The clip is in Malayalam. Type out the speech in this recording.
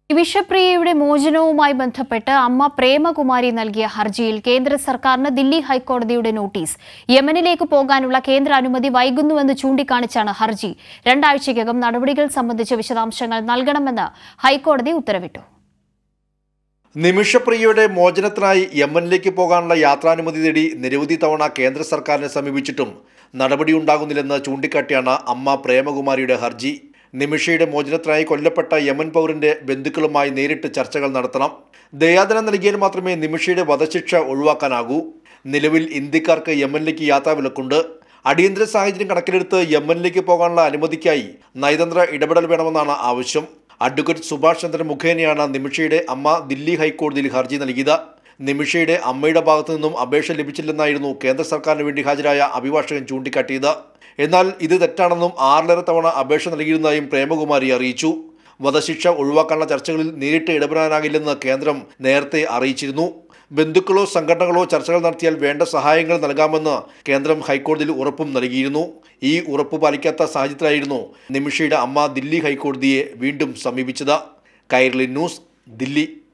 വിഷപ്രിയയുടെ മോചനവുമായി ബന്ധപ്പെട്ട് അമ്മ പ്രേമകുമാരി നൽകിയ ഹർജിയിൽ കേന്ദ്ര സർക്കാരിന് ദില്ലി ഹൈക്കോടതിയുടെ നോട്ടീസ് യമനിലേക്ക് പോകാനുള്ള കേന്ദ്ര അനുമതി വൈകുന്നുവെന്ന് ചൂണ്ടിക്കാണിച്ചാണ് ഹർജി രണ്ടാഴ്ചയ്ക്കകം നടപടികൾ സംബന്ധിച്ച വിശദാംശങ്ങൾ നൽകണമെന്ന് ഹൈക്കോടതി ഉത്തരവിട്ടു നിമിഷപ്രിയയുടെ മോചനത്തിനായി യമനിലേക്ക് പോകാനുള്ള യാത്രാനുമതി തേടി നിരവധി തവണ കേന്ദ്ര സർക്കാരിനെ സമീപിച്ചിട്ടും നടപടിയുണ്ടാകുന്നില്ലെന്ന് ചൂണ്ടിക്കാട്ടിയാണ് അമ്മ പ്രേമകുമാരിയുടെ ഹർജി നിമിഷയുടെ മോചനത്തിനായി കൊല്ലപ്പെട്ട യമൻ പൗരന്റെ ബന്ധുക്കളുമായി നേരിട്ട് ചർച്ചകൾ നടത്തണം ദയാദനം നൽകിയാൽ മാത്രമേ നിമിഷയുടെ വധശിക്ഷ ഒഴിവാക്കാനാകൂ നിലവിൽ ഇന്ത്യക്കാർക്ക് യമനിലേക്ക് യാത്രാവിലക്കുണ്ട് അടിയന്തര സാഹചര്യം കണക്കിലെടുത്ത് യമനിലേക്ക് പോകാനുള്ള അനുമതിക്കായി നയതന്ത്ര ഇടപെടൽ വേണമെന്നാണ് ആവശ്യം അഡ്വക്കേറ്റ് സുഭാഷ് ചന്ദ്രൻ മുഖേനയാണ് നിമിഷയുടെ അമ്മ ദില്ലി ഹൈക്കോടതിയിൽ ഹർജി നൽകിയത് നിമിഷയുടെ അമ്മയുടെ ഭാഗത്തു നിന്നും അപേക്ഷ ലഭിച്ചില്ലെന്നായിരുന്നു കേന്ദ്ര സർക്കാരിന് വേണ്ടി ഹാജരായ അഭിഭാഷകൻ ചൂണ്ടിക്കാട്ടിയത് എന്നാൽ ഇത് തെറ്റാണെന്നും ആറിലേറെ തവണ അപേക്ഷ നൽകിയിരുന്നതായും പ്രേമകുമാരി അറിയിച്ചു വധശിക്ഷ ഒഴിവാക്കാനുള്ള ചർച്ചകളിൽ നേരിട്ട് ഇടപെടാനാകില്ലെന്ന് കേന്ദ്രം നേരത്തെ അറിയിച്ചിരുന്നു ബന്ധുക്കളോ സംഘടനകളോ ചർച്ചകൾ നടത്തിയാൽ വേണ്ട സഹായങ്ങൾ നൽകാമെന്ന് കേന്ദ്രം ഹൈക്കോടതിയിൽ ഉറപ്പും നൽകിയിരുന്നു ഈ ഉറപ്പ് പാലിക്കാത്ത സാഹചര്യത്തിലായിരുന്നു നിമിഷയുടെ അമ്മ ദില്ലി ഹൈക്കോടതിയെ വീണ്ടും സമീപിച്ചത് കൈർലി ന്യൂസ് ദില്ലി